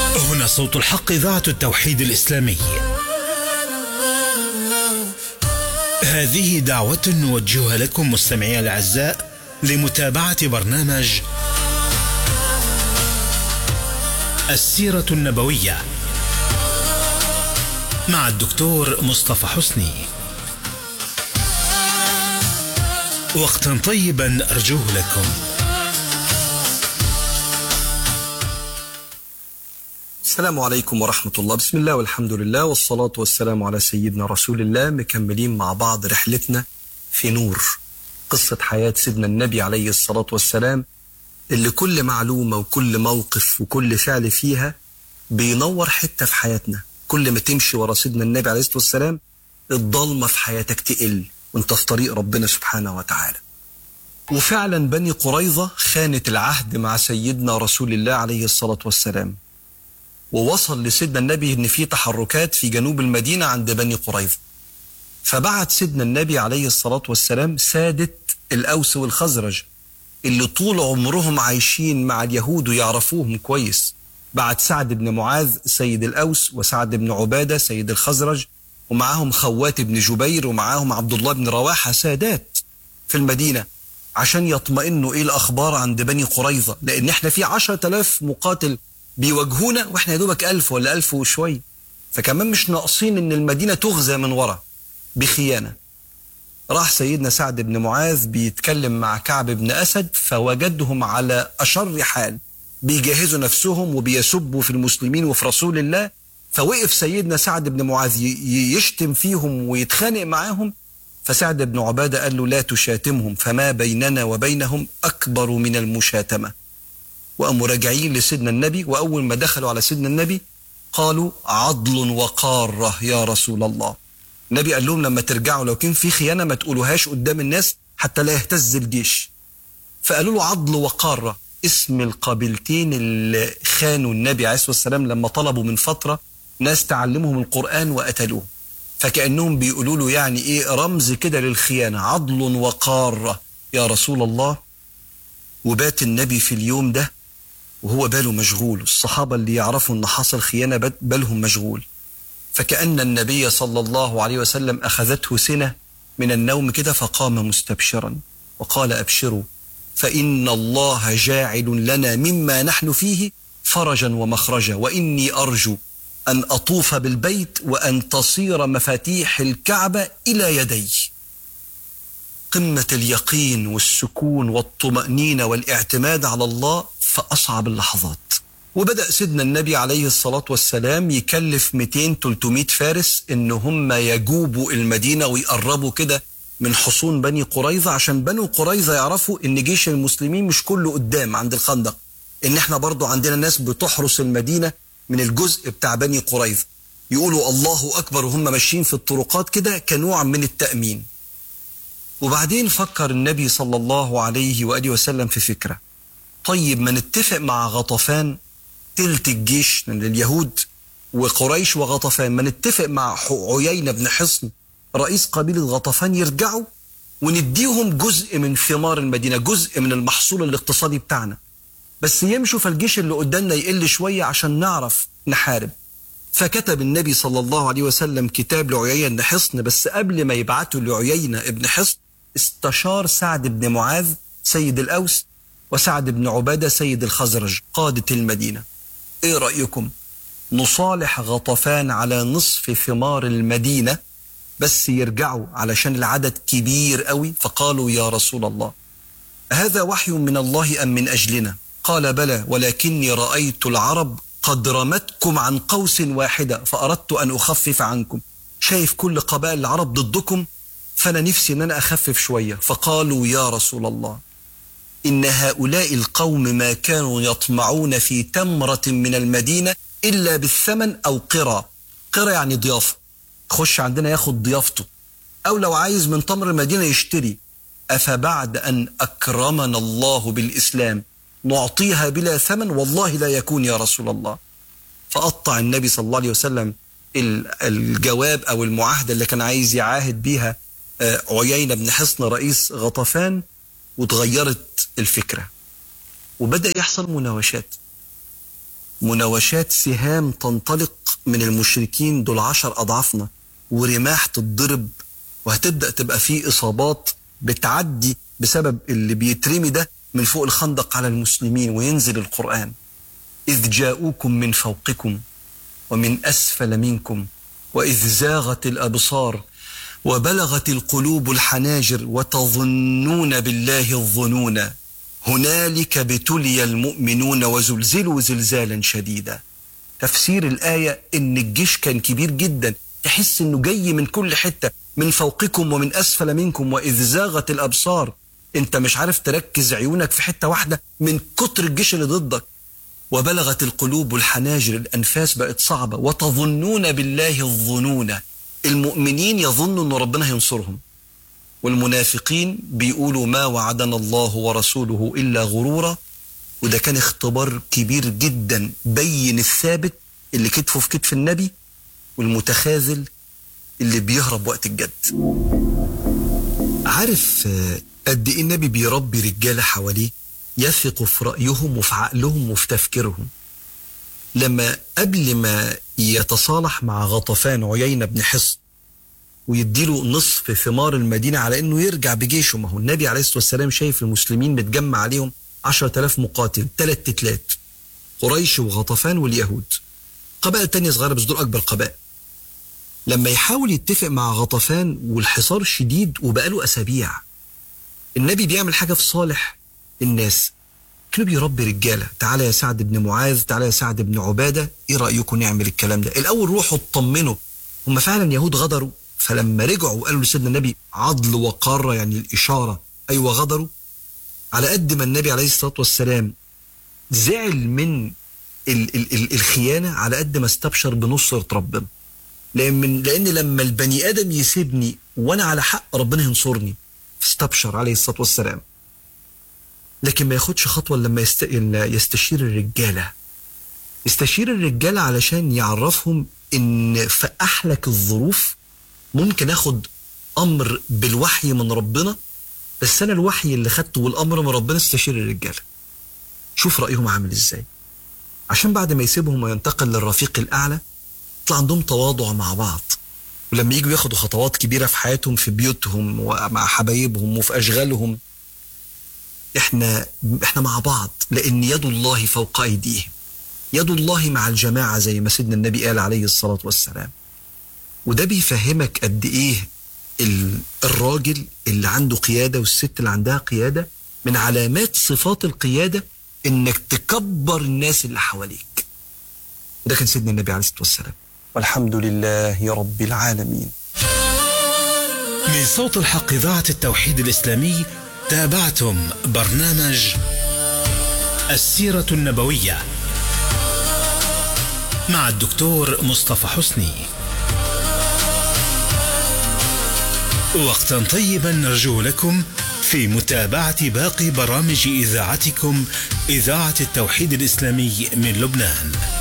هنا صوت الحق إذاعة التوحيد الإسلامي هذه دعوة نوجهها لكم مستمعي الأعزاء لمتابعة برنامج السيرة النبوية مع الدكتور مصطفى حسني وقتا طيبا أرجوه لكم السلام عليكم ورحمة الله بسم الله والحمد لله والصلاة والسلام على سيدنا رسول الله مكملين مع بعض رحلتنا في نور قصة حياة سيدنا النبي عليه الصلاة والسلام اللي كل معلومة وكل موقف وكل فعل فيها بينور حتة في حياتنا كل ما تمشي ورا سيدنا النبي عليه الصلاة والسلام الضلمة في حياتك تقل وانت في طريق ربنا سبحانه وتعالى وفعلا بني قريظة خانت العهد مع سيدنا رسول الله عليه الصلاة والسلام ووصل لسيدنا النبي ان في تحركات في جنوب المدينه عند بني قريظه. فبعت سيدنا النبي عليه الصلاه والسلام ساده الاوس والخزرج اللي طول عمرهم عايشين مع اليهود ويعرفوهم كويس. بعت سعد بن معاذ سيد الاوس وسعد بن عباده سيد الخزرج ومعاهم خوات بن جبير ومعاهم عبد الله بن رواحه سادات في المدينه عشان يطمئنوا ايه الاخبار عند بني قريظه لان احنا في عشرة آلاف مقاتل بيواجهونا واحنا يا دوبك ألف ولا ألف وشوية فكمان مش ناقصين ان المدينة تغزى من ورا بخيانة راح سيدنا سعد بن معاذ بيتكلم مع كعب بن أسد فوجدهم على أشر حال بيجهزوا نفسهم وبيسبوا في المسلمين وفي رسول الله فوقف سيدنا سعد بن معاذ يشتم فيهم ويتخانق معاهم فسعد بن عبادة قال له لا تشاتمهم فما بيننا وبينهم أكبر من المشاتمة وقاموا راجعين لسيدنا النبي واول ما دخلوا على سيدنا النبي قالوا عضل وقاره يا رسول الله النبي قال لهم لما ترجعوا لو كان في خيانه ما تقولوهاش قدام الناس حتى لا يهتز الجيش فقالوا له عضل وقاره اسم القبيلتين اللي خانوا النبي عليه الصلاه والسلام لما طلبوا من فتره ناس تعلمهم القران وقتلوه فكانهم بيقولوا له يعني ايه رمز كده للخيانه عضل وقاره يا رسول الله وبات النبي في اليوم ده وهو باله مشغول الصحابة اللي يعرفوا أن حصل خيانة بالهم مشغول فكأن النبي صلى الله عليه وسلم أخذته سنة من النوم كده فقام مستبشرا وقال أبشروا فإن الله جاعل لنا مما نحن فيه فرجا ومخرجا وإني أرجو أن أطوف بالبيت وأن تصير مفاتيح الكعبة إلى يدي قمة اليقين والسكون والطمأنينة والاعتماد على الله في أصعب اللحظات وبدأ سيدنا النبي عليه الصلاة والسلام يكلف 200-300 فارس إن هم يجوبوا المدينة ويقربوا كده من حصون بني قريظة عشان بني قريظة يعرفوا إن جيش المسلمين مش كله قدام عند الخندق إن إحنا برضو عندنا ناس بتحرس المدينة من الجزء بتاع بني قريظة يقولوا الله أكبر وهم ماشيين في الطرقات كده كنوع من التأمين وبعدين فكر النبي صلى الله عليه وآله وسلم في فكرة طيب ما نتفق مع غطفان تلت الجيش من اليهود وقريش وغطفان ما نتفق مع عيينة بن حصن رئيس قبيلة غطفان يرجعوا ونديهم جزء من ثمار المدينة جزء من المحصول الاقتصادي بتاعنا بس يمشوا فالجيش اللي قدامنا يقل شوية عشان نعرف نحارب فكتب النبي صلى الله عليه وسلم كتاب لعيينة بن حصن بس قبل ما يبعته لعيينة بن حصن استشار سعد بن معاذ سيد الأوس وسعد بن عبادة سيد الخزرج قادة المدينة ايه رأيكم نصالح غطفان على نصف ثمار المدينة بس يرجعوا علشان العدد كبير قوي فقالوا يا رسول الله هذا وحي من الله أم من أجلنا قال بلى ولكني رأيت العرب قد رمتكم عن قوس واحدة فأردت أن أخفف عنكم شايف كل قبائل العرب ضدكم فأنا نفسي أن أنا أخفف شوية فقالوا يا رسول الله إن هؤلاء القوم ما كانوا يطمعون في تمرة من المدينة إلا بالثمن أو قرى قرى يعني ضيافة خش عندنا ياخد ضيافته أو لو عايز من تمر المدينة يشتري أفبعد أن أكرمنا الله بالإسلام نعطيها بلا ثمن والله لا يكون يا رسول الله فقطع النبي صلى الله عليه وسلم الجواب أو المعاهدة اللي كان عايز يعاهد بيها عيينة بن حصن رئيس غطفان وتغيرت الفكرة وبدأ يحصل مناوشات مناوشات سهام تنطلق من المشركين دول عشر أضعافنا ورماح تتضرب وهتبدأ تبقى فيه إصابات بتعدي بسبب اللي بيترمي ده من فوق الخندق على المسلمين وينزل القرآن إذ جاءوكم من فوقكم ومن أسفل منكم وإذ زاغت الأبصار وبلغت القلوب الحناجر وتظنون بالله الظنون هنالك ابتلي المؤمنون وزلزلوا زلزالا شديدا تفسير الآية إن الجيش كان كبير جدا تحس إنه جاي من كل حتة من فوقكم ومن أسفل منكم وإذ زاغت الأبصار أنت مش عارف تركز عيونك في حتة واحدة من كتر الجيش اللي ضدك وبلغت القلوب الحناجر الأنفاس بقت صعبة وتظنون بالله الظنون المؤمنين يظنوا أن ربنا هينصرهم والمنافقين بيقولوا ما وعدنا الله ورسوله إلا غرورا وده كان اختبار كبير جدا بين الثابت اللي كتفه في كتف النبي والمتخاذل اللي بيهرب وقت الجد عارف قد ايه النبي بيربي رجاله حواليه يثقوا في رايهم وفي عقلهم وفي تفكيرهم لما قبل ما يتصالح مع غطفان عيينة بن حصن ويديله نصف ثمار المدينة على انه يرجع بجيشه ما هو النبي عليه الصلاة والسلام شايف المسلمين متجمع عليهم عشرة آلاف مقاتل ثلاث تتلات قريش وغطفان واليهود قبائل تانية صغيرة بس دول أكبر قبائل لما يحاول يتفق مع غطفان والحصار شديد وبقاله أسابيع النبي بيعمل حاجة في صالح الناس كانوا بيربي رجالة تعالى يا سعد بن معاذ تعالى يا سعد بن عبادة ايه رأيكم نعمل الكلام ده الأول روحوا اطمنوا هم فعلا يهود غدروا فلما رجعوا وقالوا لسيدنا النبي عضل وقارة يعني الإشارة أيوة غدروا على قد ما النبي عليه الصلاة والسلام زعل من ال ال ال الخيانة على قد ما استبشر بنصرة ربنا لأن, لأن لما البني آدم يسيبني وأنا على حق ربنا ينصرني استبشر عليه الصلاة والسلام لكن ما ياخدش خطوة لما يست... يستشير الرجالة يستشير الرجالة علشان يعرفهم إن في أحلك الظروف ممكن آخد أمر بالوحي من ربنا بس أنا الوحي اللي خدته والأمر من ربنا استشير الرجالة شوف رأيهم عامل إزاي عشان بعد ما يسيبهم وينتقل للرفيق الأعلى يطلع عندهم تواضع مع بعض ولما يجوا ياخدوا خطوات كبيرة في حياتهم في بيوتهم ومع حبايبهم وفي أشغالهم احنا احنا مع بعض لان يد الله فوق ايديهم يد الله مع الجماعه زي ما سيدنا النبي قال عليه الصلاه والسلام وده بيفهمك قد ايه الراجل اللي عنده قياده والست اللي عندها قياده من علامات صفات القياده انك تكبر الناس اللي حواليك وده كان سيدنا النبي عليه الصلاه والسلام والحمد لله رب العالمين من صوت الحق إذاعة التوحيد الإسلامي تابعتم برنامج السيرة النبوية مع الدكتور مصطفى حسني وقتا طيبا نرجو لكم في متابعة باقي برامج إذاعتكم إذاعة التوحيد الإسلامي من لبنان